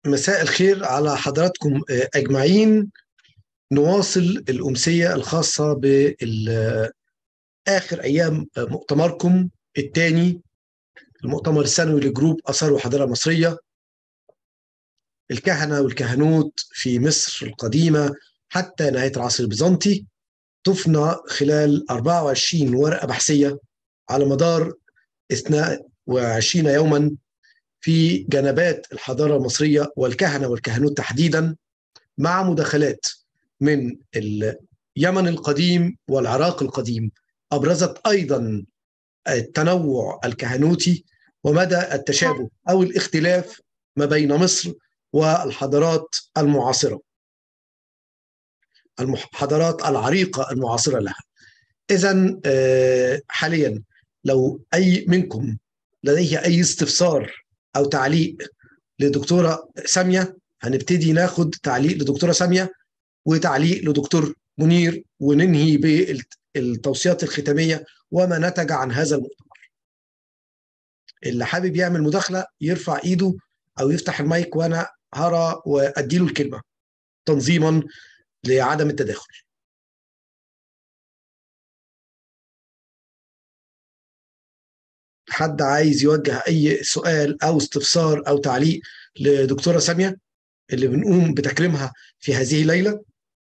مساء الخير على حضراتكم أجمعين نواصل الأمسية الخاصة بآخر أيام مؤتمركم الثاني المؤتمر السنوي لجروب آثار وحضارة مصرية الكهنة والكهنوت في مصر القديمة حتى نهاية العصر البيزنطي تفنى خلال 24 ورقة بحثية على مدار 22 يوما في جنبات الحضاره المصريه والكهنه والكهنوت تحديدا مع مداخلات من اليمن القديم والعراق القديم ابرزت ايضا التنوع الكهنوتي ومدى التشابه او الاختلاف ما بين مصر والحضارات المعاصره الحضارات العريقه المعاصره لها اذا حاليا لو اي منكم لديه اي استفسار او تعليق لدكتوره ساميه هنبتدي ناخد تعليق لدكتوره ساميه وتعليق لدكتور منير وننهي بالتوصيات الختاميه وما نتج عن هذا المؤتمر. اللي حابب يعمل مداخله يرفع ايده او يفتح المايك وانا هرى واديله الكلمه تنظيما لعدم التداخل. حد عايز يوجه اي سؤال او استفسار او تعليق لدكتوره ساميه اللي بنقوم بتكريمها في هذه الليله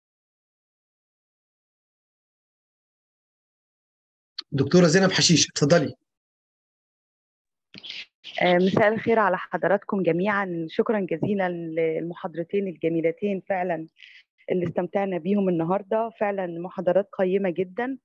دكتوره زينب حشيش اتفضلي مساء الخير على حضراتكم جميعا شكرا جزيلا للمحاضرتين الجميلتين فعلا اللي استمتعنا بيهم النهارده فعلا محاضرات قيمه جدا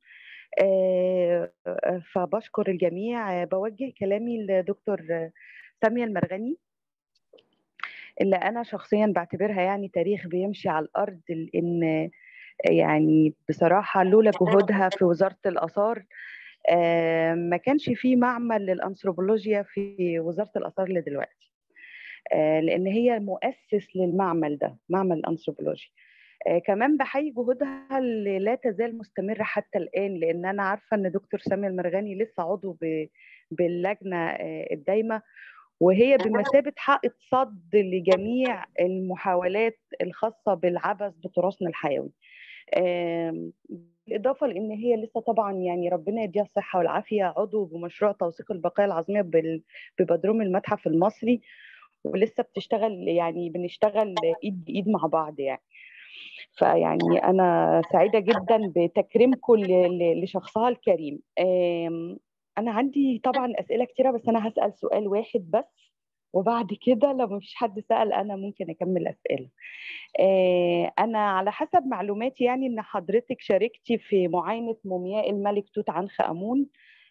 فبشكر الجميع بوجه كلامي لدكتور سامية المرغني اللي أنا شخصيا بعتبرها يعني تاريخ بيمشي على الأرض لأن يعني بصراحة لولا جهودها في وزارة الآثار ما كانش في معمل للأنثروبولوجيا في وزارة الآثار لدلوقتي لأن هي مؤسس للمعمل ده معمل الأنثروبولوجي آه كمان بحيي جهودها اللي لا تزال مستمرة حتى الآن لأن أنا عارفة إن دكتور سامي المرغني لسه عضو باللجنة آه الدايمة وهي بمثابة حائط صد لجميع المحاولات الخاصة بالعبث بتراثنا الحيوي آه بالإضافة لأن هي لسه طبعا يعني ربنا يديها الصحة والعافية عضو بمشروع توثيق البقايا العظمية ببدروم المتحف المصري ولسه بتشتغل يعني بنشتغل ايد بايد مع بعض يعني فيعني انا سعيده جدا بتكريمكم لشخصها الكريم انا عندي طبعا اسئله كتيره بس انا هسال سؤال واحد بس وبعد كده لو مفيش حد سال انا ممكن اكمل اسئله انا على حسب معلوماتي يعني ان حضرتك شاركتي في معاينه مومياء الملك توت عنخ امون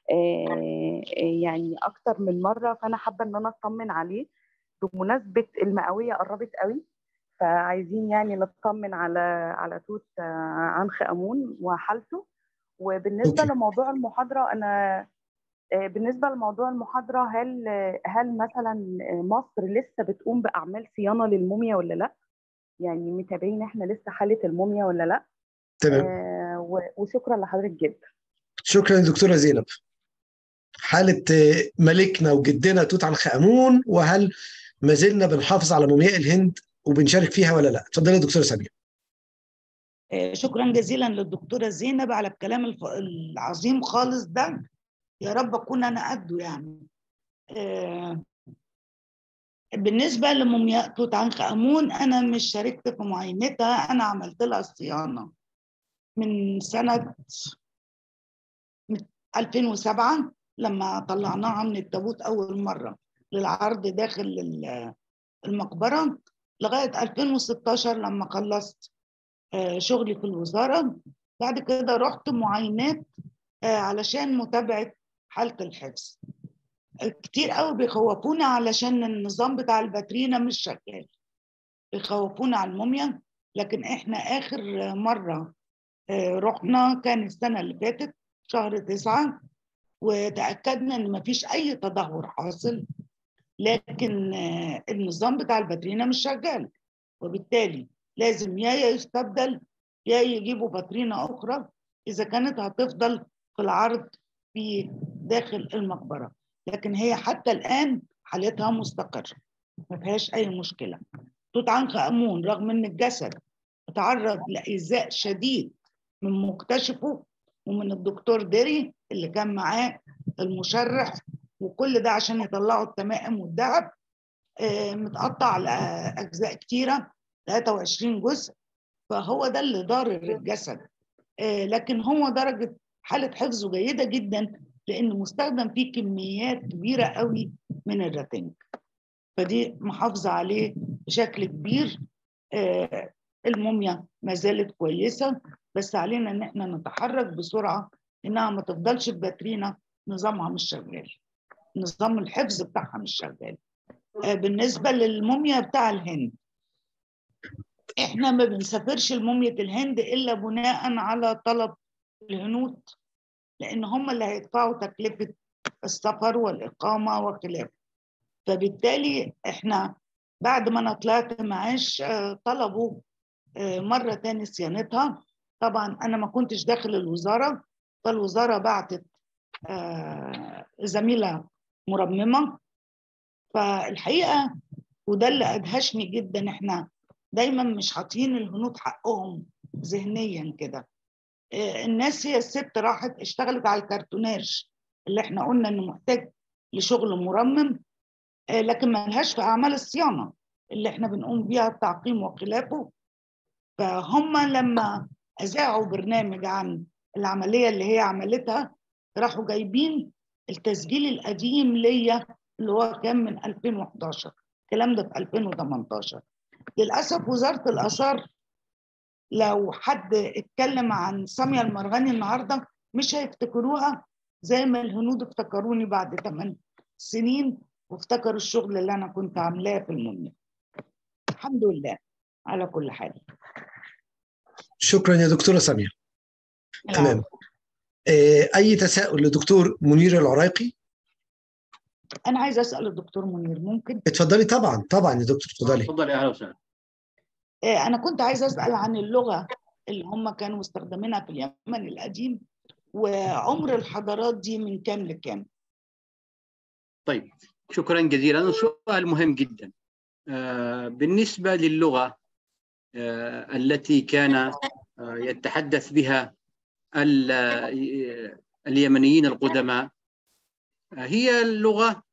يعني اكتر من مره فانا حابه ان انا اطمن عليه بمناسبه المئويه قربت قوي فعايزين يعني نطمن على على توت عنخ امون وحالته وبالنسبه أوكي. لموضوع المحاضره انا بالنسبه لموضوع المحاضره هل هل مثلا مصر لسه بتقوم باعمال صيانه للموميا ولا لا؟ يعني متابعين احنا لسه حاله الموميا ولا لا؟ تمام آه وشكرا لحضرتك جدا. شكرا دكتوره زينب حاله ملكنا وجدنا توت عنخ امون وهل ما زلنا بنحافظ على مومياء الهند وبنشارك فيها ولا لا اتفضلي يا دكتوره ساميه شكرا جزيلا للدكتوره زينب على الكلام الف... العظيم خالص ده يا رب اكون انا قده يعني بالنسبه لمومياء توت عنخ امون انا مش شاركت في معاينتها انا عملت لها الصيانه من سنه 2007 لما طلعناها من التابوت اول مره للعرض داخل المقبره لغايه 2016 لما خلصت شغلي في الوزاره بعد كده رحت معاينات علشان متابعه حاله الحفظ كتير قوي بيخوفونا علشان النظام بتاع الباترينا مش شغال بيخوفونا على الموميا لكن احنا اخر مره رحنا كان السنه اللي فاتت شهر تسعة وتاكدنا ان مفيش اي تدهور حاصل لكن النظام بتاع الباترينا مش شغال وبالتالي لازم يا يستبدل يا يجيبوا باترينا اخرى اذا كانت هتفضل في العرض في داخل المقبره لكن هي حتى الان حالتها مستقره ما فيهاش اي مشكله توت عنخ امون رغم ان الجسد تعرض لايذاء شديد من مكتشفه ومن الدكتور ديري اللي كان معاه المشرح وكل ده عشان يطلعوا التمائم والذهب آه، متقطع على اجزاء كتيره 23 جزء فهو ده اللي ضارر الجسد آه، لكن هو درجه حاله حفظه جيده جدا لان مستخدم فيه كميات كبيره قوي من الراتنج فدي محافظه عليه بشكل كبير آه، الموميا ما زالت كويسه بس علينا ان احنا نتحرك بسرعه انها ما تفضلش في باترينا نظامها مش شغال نظام الحفظ بتاعها مش شغال آه، بالنسبه للموميا بتاع الهند احنا ما بنسافرش لموميا الهند الا بناء على طلب الهنود لان هم اللي هيدفعوا تكلفه السفر والاقامه وخلافه فبالتالي احنا بعد ما انا طلعت معاش آه، طلبوا آه، مره تاني صيانتها طبعا انا ما كنتش داخل الوزاره فالوزاره بعتت آه، زميله مرممه فالحقيقه وده اللي ادهشني جدا احنا دايما مش حاطين الهنود حقهم ذهنيا كده آه، الناس هي الست راحت اشتغلت على الكرتوناج اللي احنا قلنا انه محتاج لشغل مرمم آه، لكن ما لهاش في اعمال الصيانه اللي احنا بنقوم بيها التعقيم وخلافه فهم لما اذاعوا برنامج عن العمليه اللي هي عملتها راحوا جايبين التسجيل القديم ليا اللي هو كان من 2011 الكلام ده في 2018 للاسف وزاره الاثار لو حد اتكلم عن سامية المرغني النهارده مش هيفتكروها زي ما الهنود افتكروني بعد 8 سنين وافتكروا الشغل اللي انا كنت عاملاه في المنيا الحمد لله على كل حال شكرا يا دكتوره ساميه تمام آه، اي تساؤل لدكتور منير العراقي انا عايزه اسال الدكتور منير ممكن اتفضلي طبعا طبعا يا دكتور اتفضلي تفضلي اهلا وسهلا آه، انا كنت عايزه اسال عن اللغه اللي هم كانوا مستخدمينها في اليمن القديم وعمر الحضارات دي من كام لكام طيب شكرا جزيلا سؤال مهم جدا آه، بالنسبة للغة آه، التي كان آه، يتحدث بها ال- آه، اليمنيين القدماء آه، هي اللغة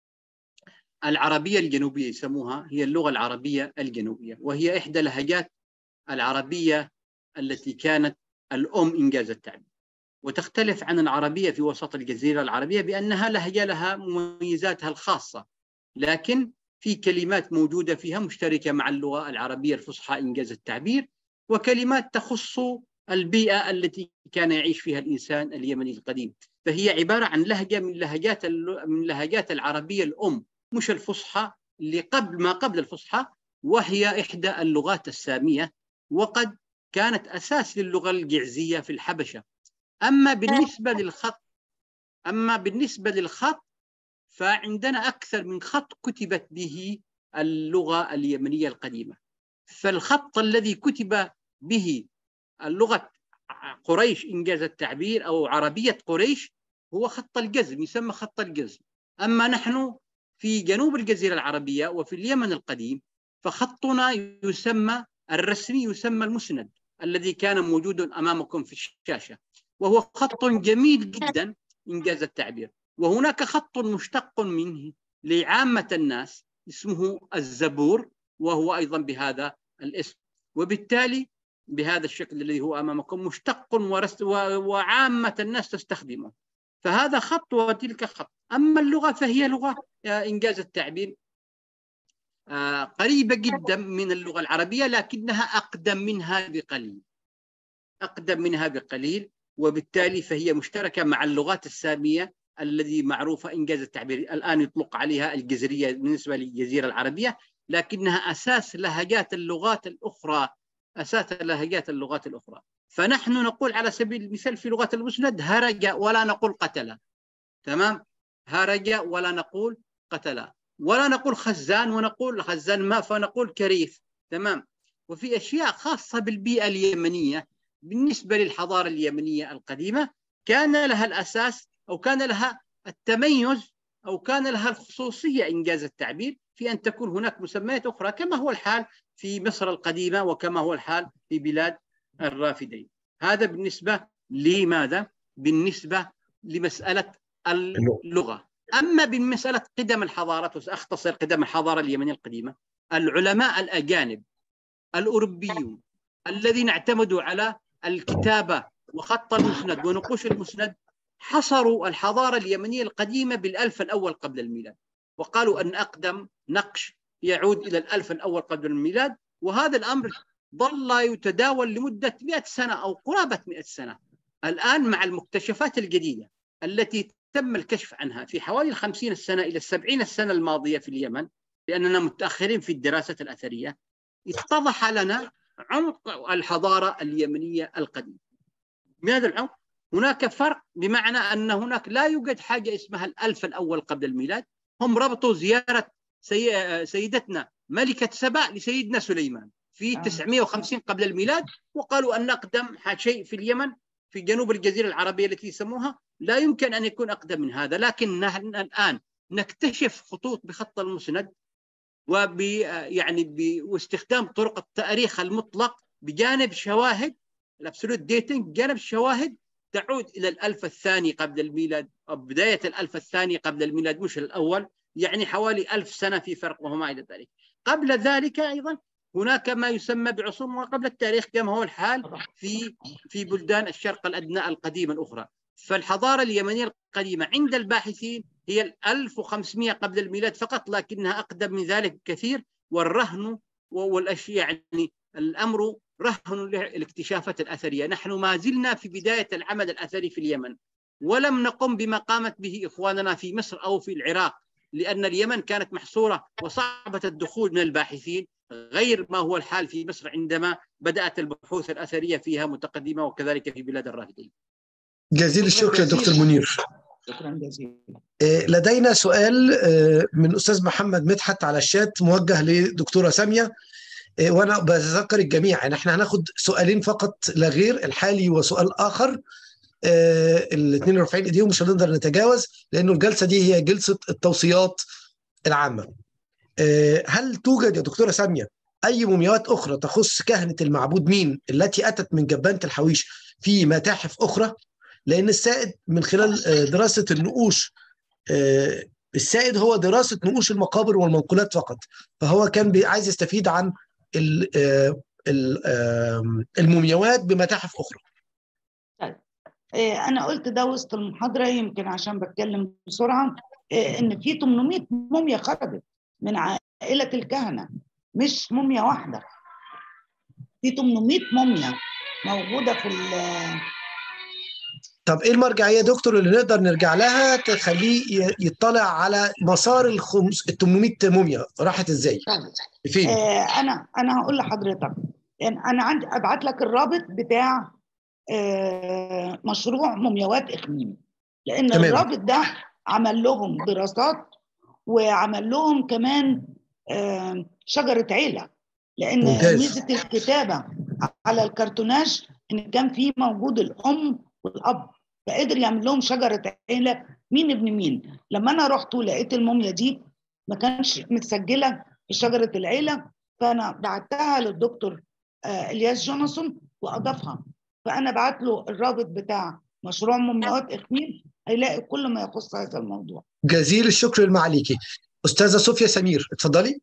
العربية الجنوبية يسموها هي اللغة العربية الجنوبية وهي إحدى لهجات العربية التي كانت الأم إنجاز التعبير وتختلف عن العربية في وسط الجزيرة العربية بأنها لهجة لها مميزاتها الخاصة لكن في كلمات موجودة فيها مشتركة مع اللغة العربية الفصحى إنجاز التعبير وكلمات تخص البيئة التي كان يعيش فيها الإنسان اليمني القديم فهي عبارة عن لهجة من لهجات من لهجات العربية الأم مش الفصحى اللي قبل ما قبل الفصحى وهي إحدى اللغات السامية وقد كانت أساس للغة الجعزية في الحبشة أما بالنسبة للخط أما بالنسبة للخط فعندنا أكثر من خط كتبت به اللغة اليمنية القديمة فالخط الذي كتب به اللغة قريش إنجاز التعبير أو عربية قريش هو خط الجزم يسمى خط الجزم أما نحن في جنوب الجزيرة العربية وفي اليمن القديم فخطنا يسمى الرسمي يسمى المسند الذي كان موجودا أمامكم في الشاشة وهو خط جميل جدا إنجاز التعبير وهناك خط مشتق منه لعامة الناس اسمه الزبور وهو أيضا بهذا الاسم وبالتالي بهذا الشكل الذي هو أمامكم مشتق ورس وعامة الناس تستخدمه فهذا خط وتلك خط أما اللغة فهي لغة إنجاز التعبير قريبة جدا من اللغة العربية لكنها أقدم منها بقليل أقدم منها بقليل وبالتالي فهي مشتركة مع اللغات السامية الذي معروفة إنجاز التعبير الآن يطلق عليها الجزرية بالنسبة للجزيرة العربية لكنها أساس لهجات اللغات الأخرى أساس لهجات اللغات الأخرى فنحن نقول على سبيل المثال في لغة المسند هرج ولا نقول قتل تمام هرج ولا نقول قتل ولا نقول خزان ونقول خزان ما فنقول كريف تمام وفي أشياء خاصة بالبيئة اليمنية بالنسبة للحضارة اليمنية القديمة كان لها الأساس أو كان لها التميز أو كان لها الخصوصية إنجاز التعبير في ان تكون هناك مسميات اخرى كما هو الحال في مصر القديمه وكما هو الحال في بلاد الرافدين. هذا بالنسبه لماذا؟ بالنسبه لمساله اللغه. اما بمساله قدم الحضارات وساختصر قدم الحضاره اليمنيه القديمه العلماء الاجانب الاوروبيون الذين اعتمدوا على الكتابه وخط المسند ونقوش المسند حصروا الحضاره اليمنيه القديمه بالالف الاول قبل الميلاد وقالوا ان اقدم نقش يعود الى الالف الاول قبل الميلاد وهذا الامر ظل يتداول لمده 100 سنه او قرابه 100 سنه الان مع المكتشفات الجديده التي تم الكشف عنها في حوالي الخمسين السنة إلى السبعين السنة الماضية في اليمن لأننا متأخرين في الدراسة الأثرية اتضح لنا عمق الحضارة اليمنية القديمة بهذا العمق هناك فرق بمعنى أن هناك لا يوجد حاجة اسمها الألف الأول قبل الميلاد هم ربطوا زيارة سي... سيدتنا ملكة سبأ لسيدنا سليمان في 950 قبل الميلاد وقالوا أن أقدم شيء في اليمن في جنوب الجزيرة العربية التي يسموها لا يمكن أن يكون أقدم من هذا لكن نحن الآن نكتشف خطوط بخط المسند وب يعني ب... واستخدام طرق التاريخ المطلق بجانب شواهد الابسولوت ديتنج بجانب شواهد تعود الى الالف الثاني قبل الميلاد او بدايه الالف الثاني قبل الميلاد مش الاول يعني حوالي ألف سنه في فرق وما الى ذلك قبل ذلك ايضا هناك ما يسمى بعصور ما قبل التاريخ كما هو الحال في في بلدان الشرق الادنى القديمه الاخرى فالحضاره اليمنيه القديمه عند الباحثين هي ال 1500 قبل الميلاد فقط لكنها اقدم من ذلك بكثير والرهن والاشياء يعني الامر رهن الاكتشافات الاثريه، نحن ما زلنا في بدايه العمل الاثري في اليمن ولم نقم بما قامت به اخواننا في مصر او في العراق لان اليمن كانت محصوره وصعبه الدخول من الباحثين غير ما هو الحال في مصر عندما بدات البحوث الاثريه فيها متقدمه وكذلك في بلاد الرافدين. جزيل الشكر دكتور منير. شكرا جزيلا لدينا سؤال من استاذ محمد مدحت على الشات موجه لدكتوره ساميه وانا بذكر الجميع يعني احنا هناخد سؤالين فقط لا غير الحالي وسؤال اخر الاثنين رافعين ايديهم مش هنقدر نتجاوز لانه الجلسه دي هي جلسه التوصيات العامه. هل توجد يا دكتوره ساميه اي مومياوات اخرى تخص كهنه المعبود مين التي اتت من جبانه الحويش في متاحف اخرى؟ لان السائد من خلال دراسه النقوش السائد هو دراسه نقوش المقابر والمنقولات فقط فهو كان عايز يستفيد عن المومياوات بمتاحف اخرى طيب انا قلت ده وسط المحاضره يمكن عشان بتكلم بسرعه ان في 800 موميا خرجت من عائله الكهنه مش موميا واحده في 800 موميا موجوده في طب ايه المرجعيه يا دكتور اللي نقدر نرجع لها تخليه يطلع على مسار ال 800 موميا راحت ازاي؟ فين؟ آه انا انا هقول لحضرتك يعني انا عندي ابعت لك الرابط بتاع آه مشروع مومياوات اخميم لان تمام. الرابط ده عمل لهم دراسات وعمل لهم كمان آه شجره عيله لان ممتاز. ميزه الكتابه على الكرتوناج ان كان في موجود الام والاب فقدر يعمل لهم شجره عيله مين ابن مين لما انا رحت ولقيت الموميا دي ما كانش متسجله في شجره العيله فانا بعتها للدكتور آه الياس جونسون واضافها فانا بعت له الرابط بتاع مشروع مومياوات اخميم هيلاقي كل ما يخص هذا الموضوع جزيل الشكر المعليكي استاذه صوفيا سمير اتفضلي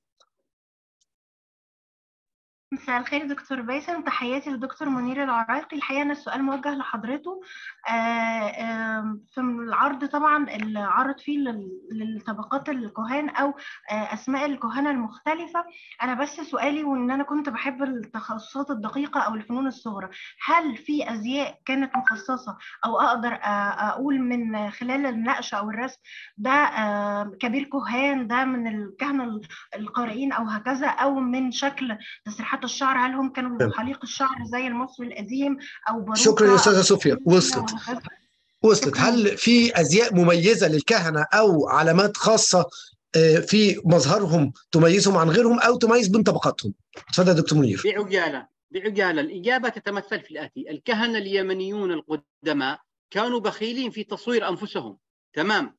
مساء الخير دكتور باسم تحياتي للدكتور منير العراقي الحقيقه ان السؤال موجه لحضرته في العرض طبعا اللي عرض فيه للطبقات الكهان او اسماء الكهنه المختلفه انا بس سؤالي وان انا كنت بحب التخصصات الدقيقه او الفنون الصغرى هل في ازياء كانت مخصصه او اقدر اقول من خلال النقش او الرسم ده كبير كهان ده من الكهنه القارئين او هكذا او من شكل تسريحات الشعر هل هم كانوا حليق الشعر زي المصري القديم او باروكه شكرا يا استاذه صوفيا وصلت وصلت هل في ازياء مميزه للكهنه او علامات خاصه في مظهرهم تميزهم عن غيرهم او تميز بين طبقاتهم اتفضل يا دكتور منير بعجاله بعجاله الاجابه تتمثل في الاتي الكهنه اليمنيون القدماء كانوا بخيلين في تصوير انفسهم تمام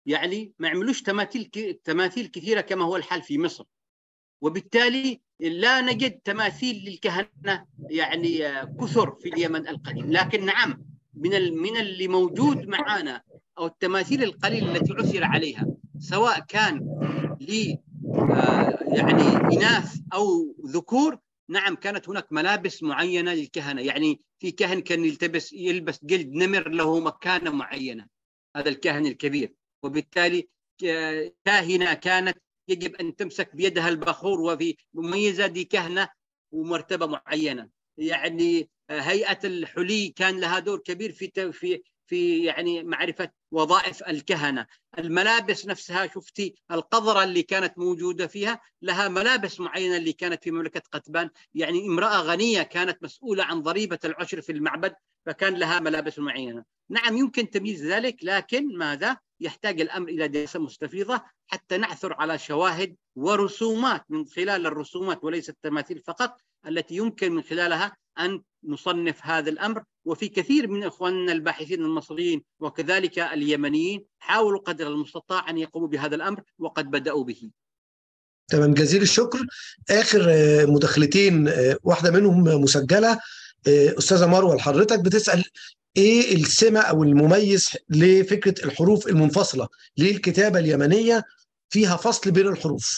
يعني ما عملوش تماثيل تماثيل كثيره كما هو الحال في مصر وبالتالي لا نجد تماثيل للكهنه يعني كثر في اليمن القديم لكن نعم من من اللي موجود معنا او التماثيل القليله التي عثر عليها سواء كان ل يعني اناث او ذكور نعم كانت هناك ملابس معينه للكهنه يعني في كاهن كان يلتبس يلبس جلد نمر له مكانه معينه هذا الكاهن الكبير وبالتالي كاهنه كانت يجب ان تمسك بيدها البخور وفي مميزه دي كهنه ومرتبه معينه يعني هيئه الحلي كان لها دور كبير في في في يعني معرفه وظائف الكهنه، الملابس نفسها شفتي القذره اللي كانت موجوده فيها لها ملابس معينه اللي كانت في مملكه قتبان، يعني امراه غنيه كانت مسؤوله عن ضريبه العشر في المعبد فكان لها ملابس معينه. نعم يمكن تمييز ذلك لكن ماذا؟ يحتاج الامر الى دراسه مستفيضه حتى نعثر على شواهد ورسومات من خلال الرسومات وليس التماثيل فقط التي يمكن من خلالها ان نصنف هذا الامر وفي كثير من اخواننا الباحثين المصريين وكذلك اليمنيين حاولوا قدر المستطاع ان يقوموا بهذا الامر وقد بداوا به. تمام جزيل الشكر اخر مداخلتين واحده منهم مسجله استاذه مروه لحضرتك بتسال ايه السمه او المميز لفكره الحروف المنفصله ليه الكتابه اليمنيه فيها فصل بين الحروف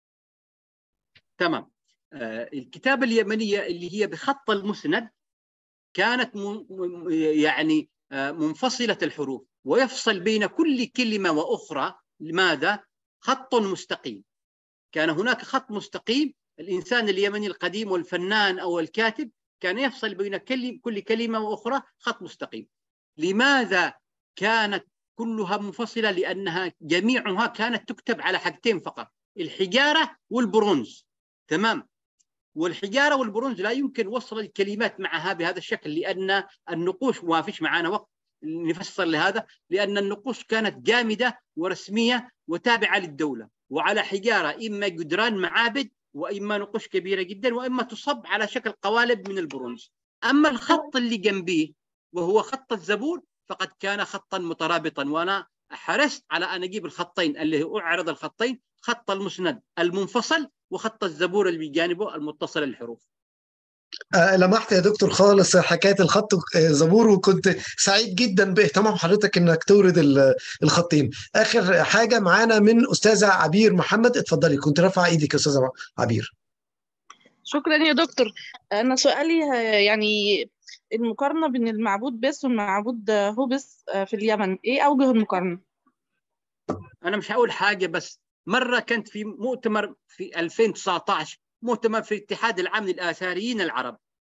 تمام آه الكتابه اليمنيه اللي هي بخط المسند كانت يعني آه منفصله الحروف ويفصل بين كل كلمه واخرى لماذا خط مستقيم كان هناك خط مستقيم الانسان اليمني القديم والفنان او الكاتب كان يفصل بين كل كلمة وأخرى خط مستقيم لماذا كانت كلها منفصلة لأنها جميعها كانت تكتب على حاجتين فقط الحجارة والبرونز تمام والحجارة والبرونز لا يمكن وصل الكلمات معها بهذا الشكل لأن النقوش ما فيش معنا وقت نفسر لهذا لأن النقوش كانت جامدة ورسمية وتابعة للدولة وعلى حجارة إما جدران معابد واما نقوش كبيره جدا واما تصب على شكل قوالب من البرونز اما الخط اللي جنبيه وهو خط الزبور فقد كان خطا مترابطا وانا حرصت على ان اجيب الخطين اللي اعرض الخطين خط المسند المنفصل وخط الزبور اللي بجانبه المتصل الحروف أه لمحت يا دكتور خالص حكايه الخط زبور وكنت سعيد جدا باهتمام حضرتك انك تورد الخطين اخر حاجه معانا من استاذه عبير محمد اتفضلي كنت رافعه ايدك يا استاذه عبير شكرا يا دكتور انا سؤالي يعني المقارنه بين المعبود بس والمعبود هوبس في اليمن ايه اوجه المقارنه انا مش هقول حاجه بس مره كنت في مؤتمر في 2019 مؤتمر في الاتحاد العام للاثاريين العرب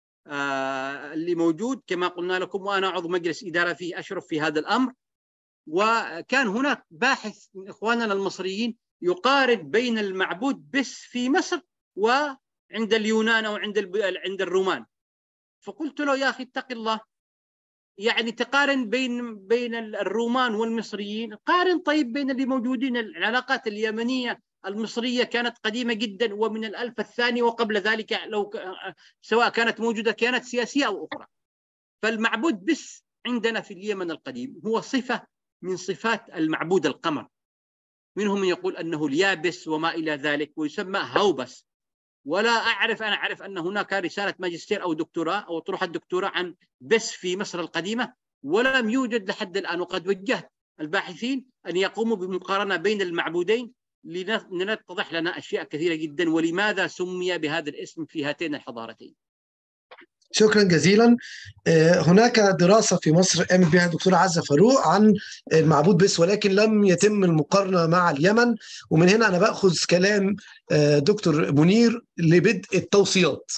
آه اللي موجود كما قلنا لكم وانا عضو مجلس اداره فيه اشرف في هذا الامر وكان هناك باحث من اخواننا المصريين يقارن بين المعبود بس في مصر وعند اليونان او عند عند الرومان فقلت له يا اخي اتق الله يعني تقارن بين بين الرومان والمصريين قارن طيب بين اللي موجودين العلاقات اليمنيه المصرية كانت قديمة جدا ومن الألف الثاني وقبل ذلك لو سواء كانت موجودة كانت سياسية أو أخرى فالمعبود بس عندنا في اليمن القديم هو صفة من صفات المعبود القمر منهم من يقول أنه اليابس وما إلى ذلك ويسمى هوبس ولا أعرف أنا أعرف أن هناك رسالة ماجستير أو دكتوراه أو طروحة دكتوراه عن بس في مصر القديمة ولم يوجد لحد الآن وقد وجهت الباحثين أن يقوموا بمقارنة بين المعبودين لنتضح لنا اشياء كثيره جدا ولماذا سمي بهذا الاسم في هاتين الحضارتين. شكرا جزيلا هناك دراسة في مصر قامت بها الدكتورة عزة فاروق عن المعبود بس ولكن لم يتم المقارنة مع اليمن ومن هنا أنا بأخذ كلام دكتور منير لبدء التوصيات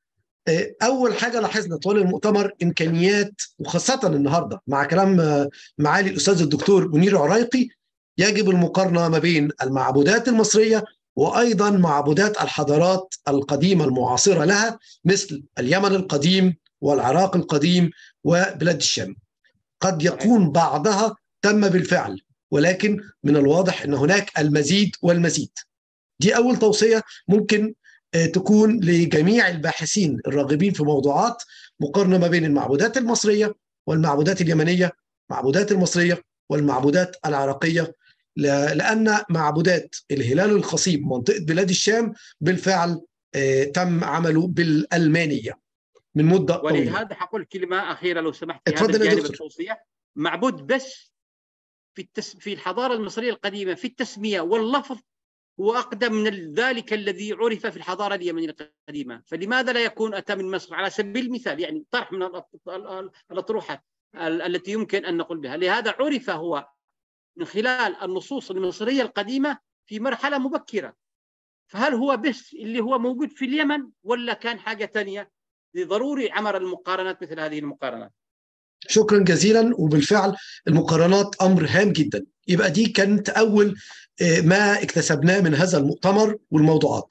أول حاجة لاحظنا طوال المؤتمر إمكانيات وخاصة النهاردة مع كلام معالي الأستاذ الدكتور منير عرايقي يجب المقارنه ما بين المعبودات المصريه وايضا معبودات الحضارات القديمه المعاصره لها مثل اليمن القديم والعراق القديم وبلاد الشام. قد يكون بعضها تم بالفعل ولكن من الواضح ان هناك المزيد والمزيد. دي اول توصيه ممكن تكون لجميع الباحثين الراغبين في موضوعات مقارنه ما بين المعبودات المصريه والمعبودات اليمنيه، المعبودات المصريه والمعبودات العراقيه لان معبودات الهلال الخصيب منطقه بلاد الشام بالفعل تم عمله بالالمانيه من مده طويله ولهذا حقول كلمه اخيره لو سمحت في اتفضل هذا يا الجانب دكتور. التوصيه معبود بس في التس... في الحضاره المصريه القديمه في التسميه واللفظ هو اقدم من ذلك الذي عرف في الحضاره اليمنيه القديمه، فلماذا لا يكون اتى من مصر على سبيل المثال يعني طرح من الأط- ال- ال- الاطروحه ال- التي يمكن ان نقول بها، لهذا عرف هو من خلال النصوص المصريه القديمه في مرحله مبكره. فهل هو بس اللي هو موجود في اليمن ولا كان حاجه ثانيه؟ ضروري عمل المقارنات مثل هذه المقارنات. شكرا جزيلا وبالفعل المقارنات امر هام جدا يبقى دي كانت اول آه، ما اكتسبناه من هذا المؤتمر والموضوعات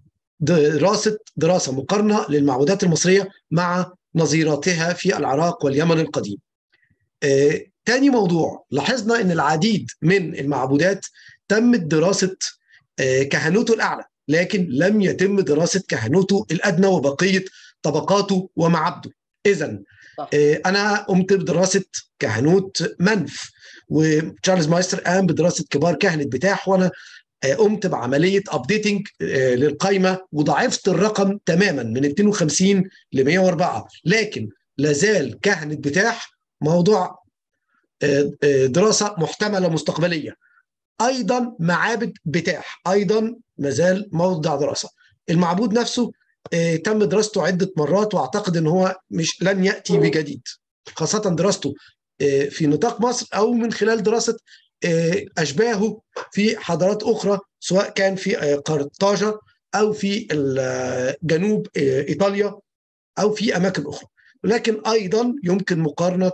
دراسه دراسه مقارنه للمعبودات المصريه مع نظيراتها في العراق واليمن القديم. آه، تاني موضوع لاحظنا ان العديد من المعبودات تمت دراسه آه، كهنوته الاعلى لكن لم يتم دراسه كهنوته الادنى وبقيه طبقاته ومعابده. اذا صح. آه، انا قمت بدراسه كهنوت منف وتشارلز مايستر قام بدراسه كبار كهنه بتاح وانا آه، قمت بعمليه ابديتنج للقائمه وضاعفت الرقم تماما من 52 ل 104 لكن لازال كهنه بتاح موضوع آه، آه، دراسه محتمله مستقبليه ايضا معابد بتاح ايضا مازال موضع دراسه المعبود نفسه آه، تم دراسته عده مرات واعتقد ان هو مش لن ياتي بجديد خاصه دراسته آه، في نطاق مصر او من خلال دراسه آه، اشباهه في حضارات اخرى سواء كان في آه، قرطاجه او في ال- آه، جنوب آه، ايطاليا او في اماكن اخرى ولكن ايضا يمكن مقارنه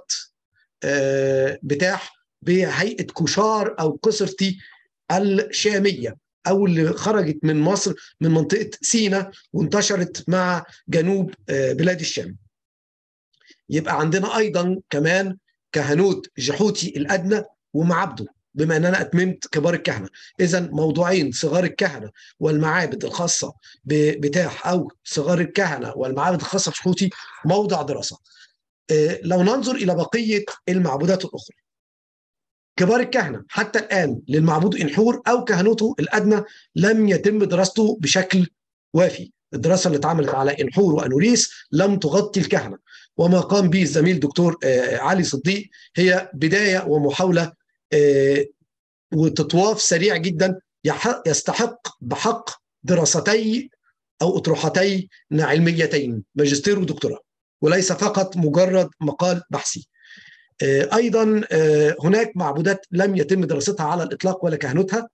آه، بتاح بهيئه كشار او قسرتي الشاميه او اللي خرجت من مصر من منطقه سينا وانتشرت مع جنوب آه، بلاد الشام. يبقى عندنا ايضا كمان كهنوت جحوتي الادنى ومعابده بما ان انا اتممت كبار الكهنه، اذا موضوعين صغار الكهنه والمعابد الخاصه ببتاح او صغار الكهنه والمعابد الخاصه بجحوتي موضع دراسه. آه، لو ننظر الى بقيه المعبودات الاخرى كبار الكهنه حتى الان للمعبود انحور او كهنوته الادنى لم يتم دراسته بشكل وافي الدراسه اللي اتعملت على انحور وانوريس لم تغطي الكهنه وما قام به الزميل دكتور آه، علي صديق هي بدايه ومحاوله آه، وتطواف سريع جدا يح- يستحق بحق دراستي او اطروحتين علميتين ماجستير ودكتوراه وليس فقط مجرد مقال بحثي آه، ايضا آه، هناك معبودات لم يتم دراستها على الاطلاق ولا كهنوتها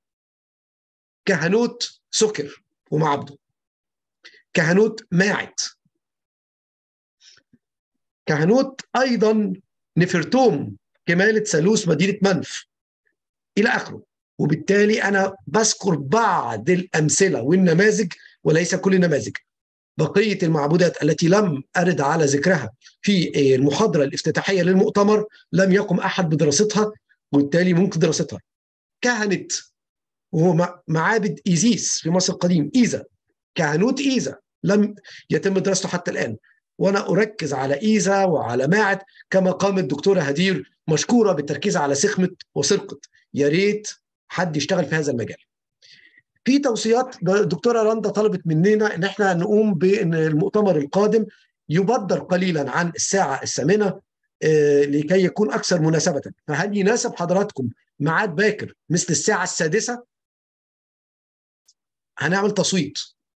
كهنوت سكر ومعبده كهنوت ماعت كهنوت ايضا نفرتوم كمالة ثالوث مدينة منف الى اخره وبالتالي انا بذكر بعض الامثله والنماذج وليس كل النماذج بقيه المعبودات التي لم ارد على ذكرها في المحاضره الافتتاحيه للمؤتمر لم يقم احد بدراستها وبالتالي ممكن دراستها كهنه وهو مع- معابد ايزيس في مصر القديم ايزا كهنوت ايزا لم يتم دراسته حتى الان وانا اركز على ايزا وعلى ماعد كما قامت الدكتوره هدير مشكوره بالتركيز على سخمه وسرقه يا ريت حد يشتغل في هذا المجال في توصيات الدكتوره رندا طلبت مننا ان احنا نقوم بان المؤتمر القادم يبدر قليلا عن الساعه الثامنه آه، لكي يكون اكثر مناسبه فهل يناسب حضراتكم ميعاد باكر مثل الساعه السادسه هنعمل تصويت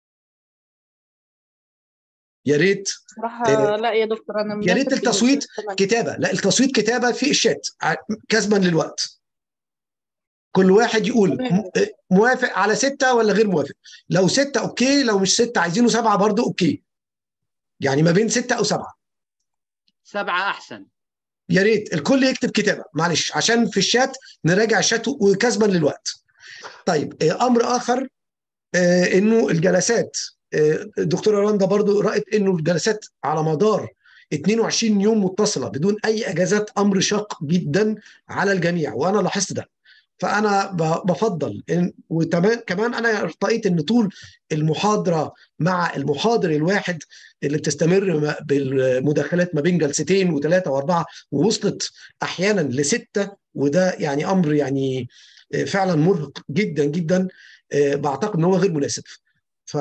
يا ريت صراحة آه، لا يا دكتور أنا يا ريت مناسب التصويت تمام. كتابه لا التصويت كتابه في الشات ع- كسبا للوقت كل واحد يقول تمام. م- موافق على ستة ولا غير موافق لو ستة اوكي لو مش ستة عايزينه سبعة برضو اوكي يعني ما بين ستة او سبعة سبعه احسن يا ريت الكل يكتب كتابة معلش عشان في الشات نراجع الشات وكسبا للوقت طيب آه، امر اخر آه، انه الجلسات آه، الدكتوره رندا برضو رأت انه الجلسات على مدار 22 يوم متصله بدون اي اجازات امر شاق جدا على الجميع وانا لاحظت ده فانا ب- بفضل إن وكمان كمان انا ارتقيت ان طول المحاضره مع المحاضر الواحد اللي بتستمر ما- بالمداخلات ما بين جلستين وثلاثه واربعه ووصلت احيانا لسته وده يعني امر يعني فعلا مرهق جدا جدا بعتقد ان هو غير مناسب ف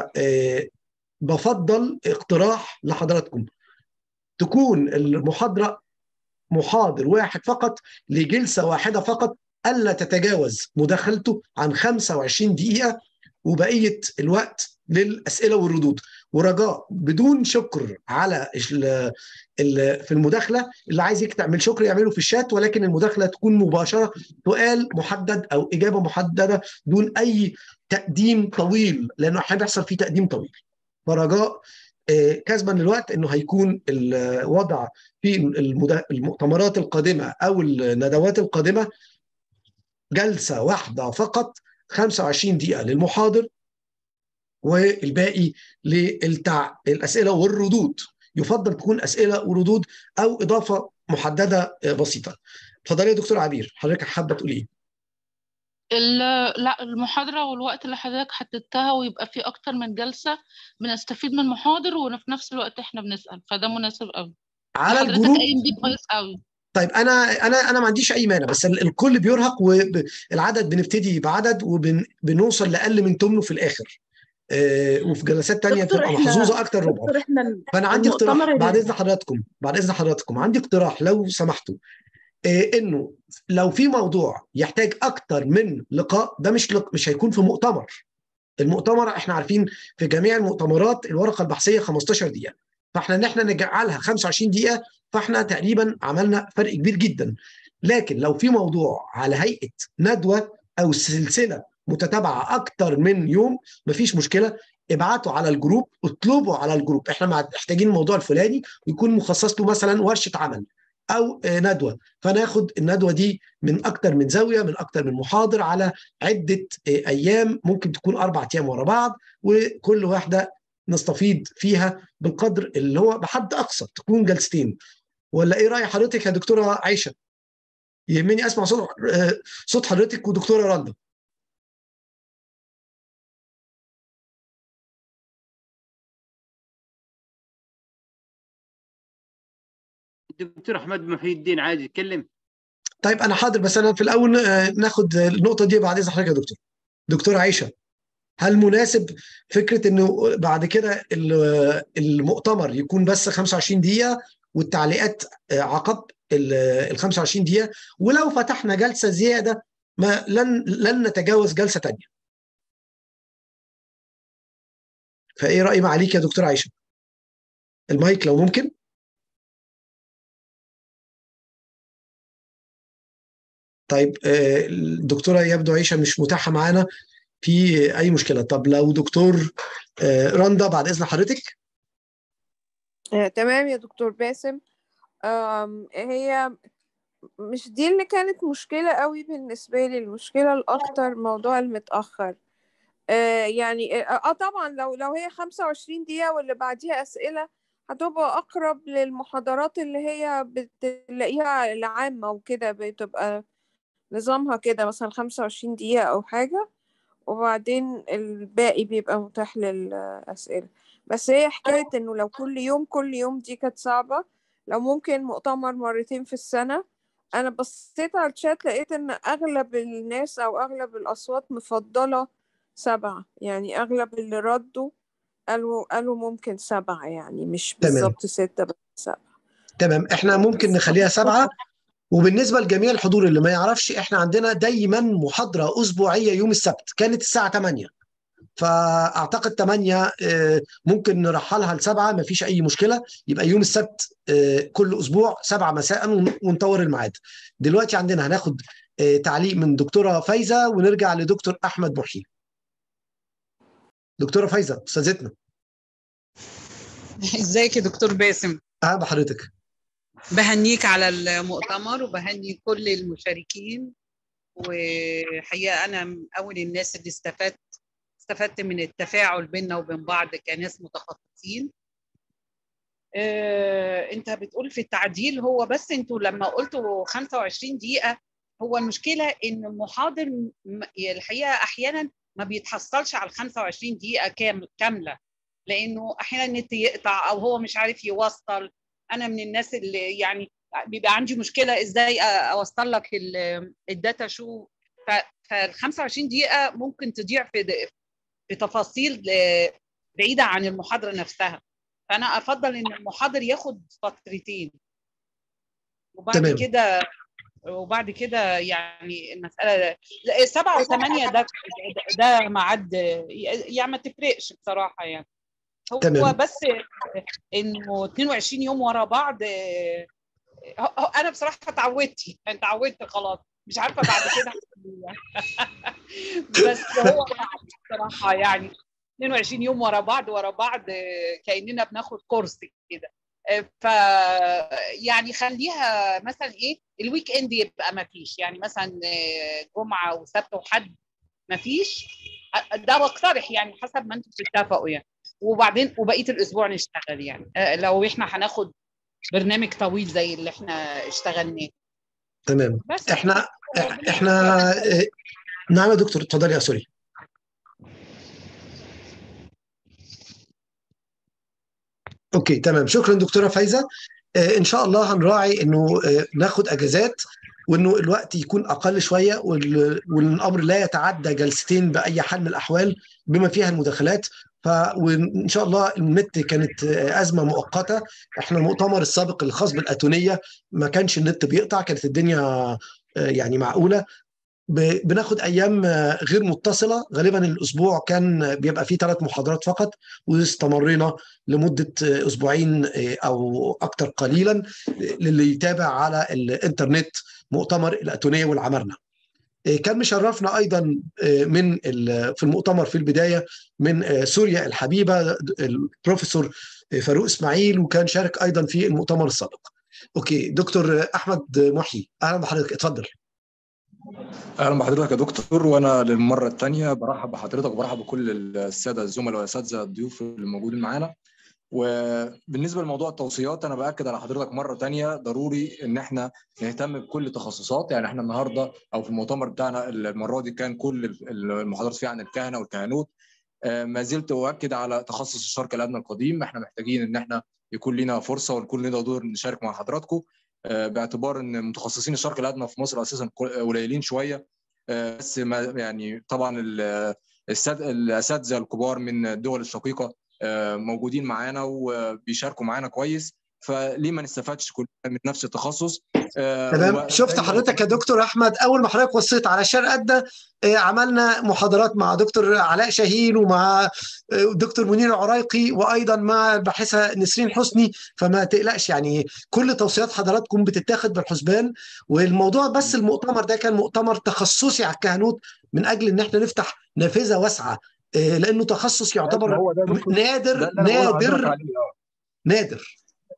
بفضل اقتراح لحضراتكم تكون المحاضره محاضر واحد فقط لجلسه واحده فقط الا تتجاوز مداخلته عن 25 دقيقه وبقيه الوقت للاسئله والردود ورجاء بدون شكر على ال ال في المداخله اللي عايز يعمل شكر يعمله في الشات ولكن المداخله تكون مباشره سؤال محدد او اجابه محدده دون اي تقديم طويل لانه احيانا بيحصل فيه تقديم طويل فرجاء كسبا للوقت انه هيكون الوضع في المؤتمرات القادمه او الندوات القادمه جلسه واحده فقط 25 دقيقه للمحاضر والباقي للتع... الاسئله والردود يفضل تكون اسئله وردود او اضافه محدده بسيطه اتفضلي يا دكتور عبير حضرتك حابه تقولي ايه لا المحاضرة والوقت اللي حضرتك حددتها ويبقى في أكتر من جلسة بنستفيد من المحاضر وفي نفس الوقت إحنا بنسأل فده مناسب قوي على حضرتك الجروب قايم بيه كويس قوي طيب انا انا انا ما عنديش اي مانع بس الكل بيرهق والعدد بنبتدي بعدد وبنوصل لاقل من ثمنه في الاخر آه وفي جلسات تانية دكتور بتبقى إحنا- محظوظه اكتر ربع دكتور إحنا فانا عندي اقتراح المؤتمر بعد اللي- اذن حضراتكم بعد اذن حضراتكم عندي اقتراح لو سمحتوا آه، انه لو في موضوع يحتاج اكتر من لقاء ده مش لق... مش هيكون في مؤتمر المؤتمر احنا عارفين في جميع المؤتمرات الورقه البحثيه 15 دقيقه فاحنا ان احنا نجعلها 25 دقيقه فاحنا تقريبا عملنا فرق كبير جدا لكن لو في موضوع على هيئه ندوه او سلسله متتابعه اكتر من يوم مفيش مشكله ابعتوا على الجروب اطلبوا على الجروب احنا محتاجين الموضوع الفلاني ويكون مخصص له مثلا ورشه عمل او آه، ندوه فناخد الندوه دي من اكتر من زاويه من اكتر من محاضر على عده آه، ايام ممكن تكون اربع ايام ورا بعض وكل واحده نستفيد فيها بالقدر اللي هو بحد اقصى تكون جلستين ولا ايه راي حضرتك يا دكتوره عائشه؟ يهمني اسمع صوت آه، صوت حضرتك ودكتوره رندا الدكتور احمد محي الدين عادي يتكلم طيب انا حاضر بس انا في الاول آه، ناخد النقطه دي بعد اذن حضرتك يا دكتور دكتور عائشه هل مناسب فكره انه بعد كده ال- المؤتمر يكون بس 25 دقيقه والتعليقات آه، عقب ال ال 25 دقيقه ولو فتحنا جلسه زياده ما لن لن نتجاوز جلسه ثانيه فايه راي معاليك يا دكتور عائشه المايك لو ممكن طيب آه، الدكتوره يبدو عائشه مش متاحه معانا في اي مشكله طب لو دكتور آه، رندا بعد اذن حضرتك آه، تمام يا دكتور باسم آم، هي مش دي اللي كانت مشكلة قوي بالنسبة لي المشكلة الأكتر موضوع المتأخر آه يعني اه آه، طبعا لو لو هي 25 دقيقة واللي بعديها أسئلة هتبقى أقرب للمحاضرات اللي هي بتلاقيها العامة وكده بتبقى نظامها كده مثلا 25 دقيقة أو حاجة وبعدين الباقي بيبقى متاح للأسئلة بس هي حكاية إنه لو كل يوم كل يوم دي كانت صعبة لو ممكن مؤتمر مرتين في السنة أنا بصيت على الشات لقيت إن أغلب الناس أو أغلب الأصوات مفضلة سبعة يعني أغلب اللي ردوا قالوا قالوا ممكن سبعة يعني مش تمام. بالظبط ستة بس سبعة تمام احنا ممكن نخليها سبعه وبالنسبه لجميع الحضور اللي ما يعرفش احنا عندنا دايما محاضره اسبوعيه يوم السبت كانت الساعه 8 فاعتقد 8 آه، ممكن نرحلها لسبعه ما فيش اي مشكله يبقى يوم السبت آه، كل اسبوع 7 مساء ون- ونطور الميعاد دلوقتي عندنا هناخد آه، تعليق من دكتوره فايزه ونرجع لدكتور احمد محيي دكتوره فايزه استاذتنا ازيك يا دكتور باسم اهلا بحضرتك بهنيك على المؤتمر وبهني كل المشاركين وحقيقة أنا من أول الناس اللي استفدت استفدت من التفاعل بيننا وبين بعض كناس متخصصين آه، أنت بتقول في التعديل هو بس أنتوا لما قلتوا 25 دقيقة هو المشكلة إن المحاضر م- الحقيقة أحيانا ما بيتحصلش على ال 25 دقيقة كام كاملة لأنه أحيانا النت يقطع أو هو مش عارف يوصل انا من الناس اللي يعني بيبقى عندي مشكله ازاي أ- اوصل لك ال- الداتا شو فال 25 دقيقه ممكن تضيع في في تفاصيل آه، بعيده عن المحاضره نفسها فانا افضل ان المحاضر ياخد فترتين وبعد تمام. كده وبعد كده يعني المساله لا، سبعة وثمانية ده ده ميعاد يعني ما تفرقش بصراحه يعني هو تمام. بس انه 22 يوم ورا بعض آه، هو- هو انا بصراحه اتعودت انت اتعودت خلاص مش عارفه بعد كده بس هو بصراحه يعني 22 يوم ورا بعض ورا بعض آه، كاننا بناخد كورس كده آه، ف يعني خليها مثلا ايه الويك اند يبقى ما فيش يعني مثلا آه، جمعه وسبت وحد ما فيش آه، ده بقترح يعني حسب ما انتم بتتفقوا يعني وبعدين وبقيه الاسبوع نشتغل يعني آه، لو احنا هناخد برنامج طويل زي اللي احنا اشتغلناه تمام بس احنا احنا آه، نعم يا دكتور اتفضلي يا سوري اوكي تمام شكرا دكتوره فايزه آه، ان شاء الله هنراعي انه آه، ناخد اجازات وانه الوقت يكون اقل شويه وال- والامر لا يتعدى جلستين باي حال من الاحوال بما فيها المداخلات ف وان شاء الله النت كانت آه، ازمه مؤقته احنا المؤتمر السابق الخاص بالاتونيه ما كانش النت بيقطع كانت الدنيا آه، يعني معقوله ب- بناخد ايام آه، غير متصله غالبا الاسبوع كان بيبقى فيه ثلاث محاضرات فقط واستمرينا لمده آه، اسبوعين آه، او اكثر قليلا للي يتابع على الانترنت مؤتمر الاتونيه والعمارنه. آه، كان مشرفنا ايضا آه، من ال- في المؤتمر في البدايه من آه، سوريا الحبيبه البروفيسور آه، فاروق اسماعيل وكان شارك ايضا في المؤتمر السابق. اوكي دكتور احمد محيي اهلا بحضرتك اتفضل. اهلا بحضرتك يا دكتور وانا للمره الثانيه برحب بحضرتك وبرحب بكل الساده الزملاء والاساتذه الضيوف اللي موجودين معانا وبالنسبه لموضوع التوصيات انا باكد على حضرتك مره ثانيه ضروري ان احنا نهتم بكل التخصصات يعني احنا النهارده او في المؤتمر بتاعنا المره دي كان كل المحاضرات فيه عن الكهنه والكهنوت آه، ما زلت اؤكد على تخصص الشرق الادنى القديم احنا محتاجين ان احنا يكون لنا فرصه ويكون لنا دور نشارك مع حضراتكم آه، باعتبار ان متخصصين الشرق الادنى في مصر اساسا قليلين شويه آه، بس ما يعني طبعا ال- الساد- الاساتذه الكبار من الدول الشقيقه آه، موجودين معانا وبيشاركوا معانا كويس فليه ما نستفادش كلنا من نفس التخصص آه، تمام وبقى شفت دايماً- حضرتك يا دكتور احمد اول ما حضرتك وصيت على الشرق ادنى آه، عملنا محاضرات مع دكتور علاء شاهين ومع آه، دكتور منير العرايقي وايضا مع الباحثه نسرين حسني فما تقلقش يعني كل توصيات حضراتكم بتتاخد بالحسبان والموضوع بس المؤتمر ده كان مؤتمر تخصصي على الكهنوت من اجل ان احنا نفتح نافذه واسعه آه، لانه تخصص يعتبر هو ده يا دكتور. نادر ده اللي أنا بقول لحضرتك نادر عليه، آه. نادر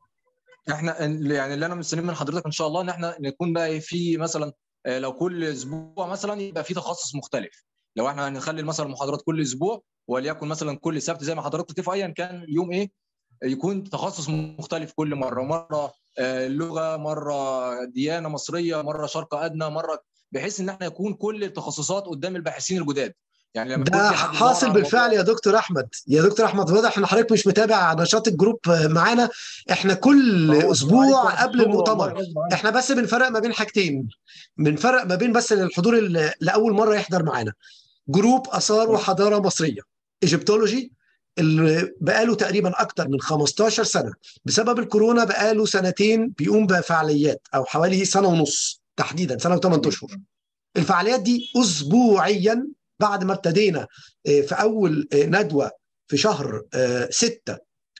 احنا يعني اللي انا مستنيه من حضرتك ان شاء الله ان احنا نكون بقى في مثلا آه، لو كل اسبوع مثلا يبقى في تخصص مختلف لو احنا هنخلي مثلا المحاضرات كل اسبوع وليكن مثلا كل سبت زي ما حضرتك اتفقوا ايا كان اليوم ايه يكون تخصص مختلف كل مره مره آه، لغه مره ديانه مصريه مره شرق ادنى مره بحيث ان احنا يكون كل التخصصات قدام الباحثين الجداد يعني لما يكون ده في حد بيدور حاصل على بالفعل موضوع- يا دكتور احمد يا دكتور احمد واضح ان حضرتك مش متابع نشاط الجروب معانا احنا كل فهو اسبوع عليك قبل شغل والله المؤتمر غصب عني. احنا بس بنفرق ما بين حاجتين بنفرق ما بين بس الحضور اللي لاول مره يحضر معانا جروب اثار وحضاره مصريه ايجيبتولوجي اللي بقاله تقريبا اكتر من 15 سنه بسبب الكورونا بقاله سنتين بيقوم بفعاليات او حوالي سنه ونص تحديدا سنه وثمان اشهر الفعاليات دي اسبوعيا بعد ما ابتدينا آه، في اول آه، ندوه في شهر 6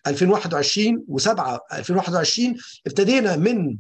2021 و7 2021 ابتدينا من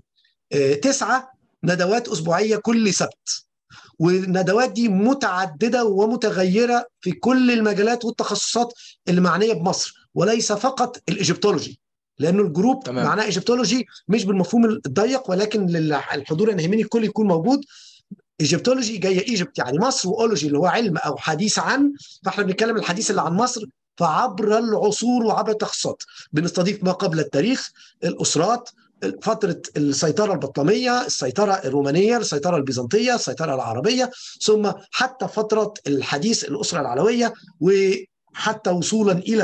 9 ندوات اسبوعيه كل سبت والندوات دي متعدده ومتغيره في كل المجالات والتخصصات اللي معنيه بمصر وليس فقط الايجيبتولوجي لانه الجروب تمام. معناه ايجيبتولوجي مش بالمفهوم الضيق ولكن للحضور انا يهمني الكل يكون موجود ايجيبتولوجي جايه ايجيبت يعني مصر واولوجي اللي هو علم او حديث عن فاحنا بنتكلم الحديث اللي عن مصر فعبر العصور وعبر التخصصات بنستضيف ما قبل التاريخ الاسرات فترة السيطرة البطلمية السيطرة الرومانية السيطرة البيزنطية السيطرة العربية ثم حتى فترة الحديث الأسرة العلوية وحتى وصولا إلى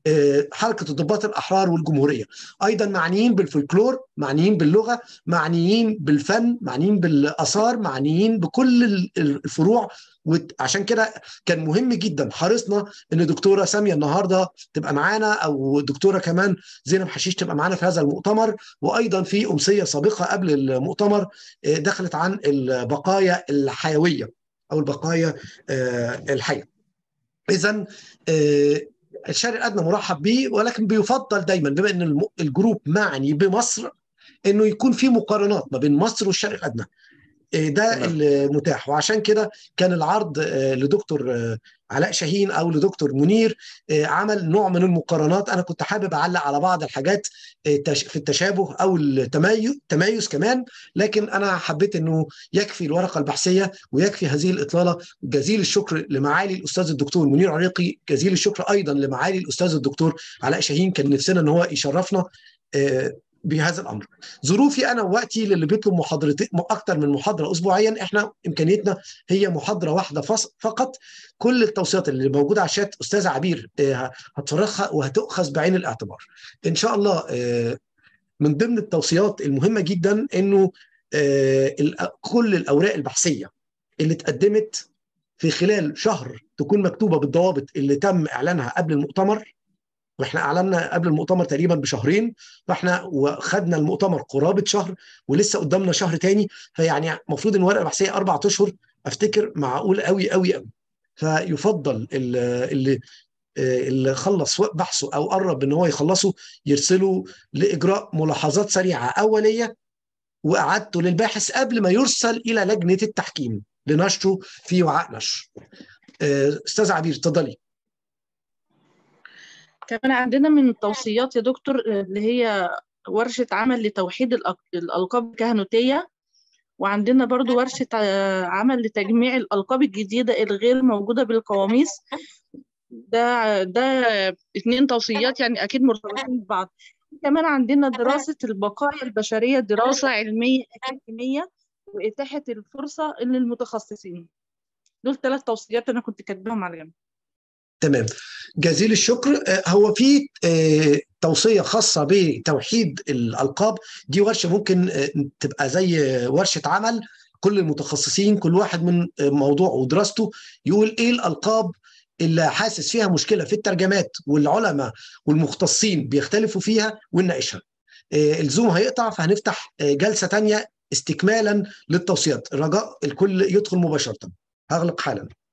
حركه الضباط الاحرار والجمهوريه ايضا معنيين بالفولكلور معنيين باللغه معنيين بالفن معنيين بالاثار معنيين بكل الفروع وعشان كده كان مهم جدا حرصنا ان دكتوره ساميه النهارده تبقى معانا او دكتوره كمان زينب حشيش تبقى معانا في هذا المؤتمر وايضا في امسيه سابقه قبل المؤتمر دخلت عن البقايا الحيويه او البقايا الحيه. اذا الشرق الادنى مرحب به ولكن بيفضل دايما بما ان الجروب معني بمصر انه يكون في مقارنات ما بين مصر والشرق الادنى ده المتاح وعشان كده كان العرض لدكتور علاء شاهين او لدكتور منير عمل نوع من المقارنات انا كنت حابب اعلق على بعض الحاجات في التشابه او التميز تمايز كمان لكن انا حبيت انه يكفي الورقه البحثيه ويكفي هذه الاطلاله جزيل الشكر لمعالي الاستاذ الدكتور منير عريقي جزيل الشكر ايضا لمعالي الاستاذ الدكتور علاء شاهين كان نفسنا ان هو يشرفنا بهذا الامر ظروفي انا ووقتي للي بيطلب محاضرتين اكثر من محاضره اسبوعيا احنا امكانيتنا هي محاضره واحده فقط كل التوصيات اللي موجوده على الشات استاذه عبير هتفرغها وهتؤخذ بعين الاعتبار ان شاء الله من ضمن التوصيات المهمه جدا انه كل الاوراق البحثيه اللي اتقدمت في خلال شهر تكون مكتوبه بالضوابط اللي تم اعلانها قبل المؤتمر واحنا اعلنا قبل المؤتمر تقريبا بشهرين فاحنا وخدنا المؤتمر قرابه شهر ولسه قدامنا شهر تاني فيعني المفروض ان الورقه البحثيه اربع اشهر افتكر معقول قوي قوي قوي فيفضل اللي اللي خلص بحثه او قرب ان هو يخلصه يرسله لاجراء ملاحظات سريعه اوليه واعادته للباحث قبل ما يرسل الى لجنه التحكيم لنشره في وعاء نشر. استاذ عبير اتفضلي. كمان عندنا من التوصيات يا دكتور اللي هي ورشة عمل لتوحيد الألقاب الكهنوتية وعندنا برضو ورشة عمل لتجميع الألقاب الجديدة الغير موجودة بالقواميس ده ده اتنين توصيات يعني أكيد مرتبطين ببعض كمان عندنا دراسة البقايا البشرية دراسة علمية أكاديمية وإتاحة الفرصة للمتخصصين دول ثلاث توصيات أنا كنت كاتباهم على جنب تمام جزيل الشكر هو في توصيه خاصه بتوحيد الالقاب دي ورشه ممكن تبقى زي ورشه عمل كل المتخصصين كل واحد من موضوعه ودراسته يقول ايه الالقاب اللي حاسس فيها مشكله في الترجمات والعلماء والمختصين بيختلفوا فيها ونناقشها الزوم هيقطع فهنفتح جلسه تانية استكمالا للتوصيات الرجاء الكل يدخل مباشره هغلق حالا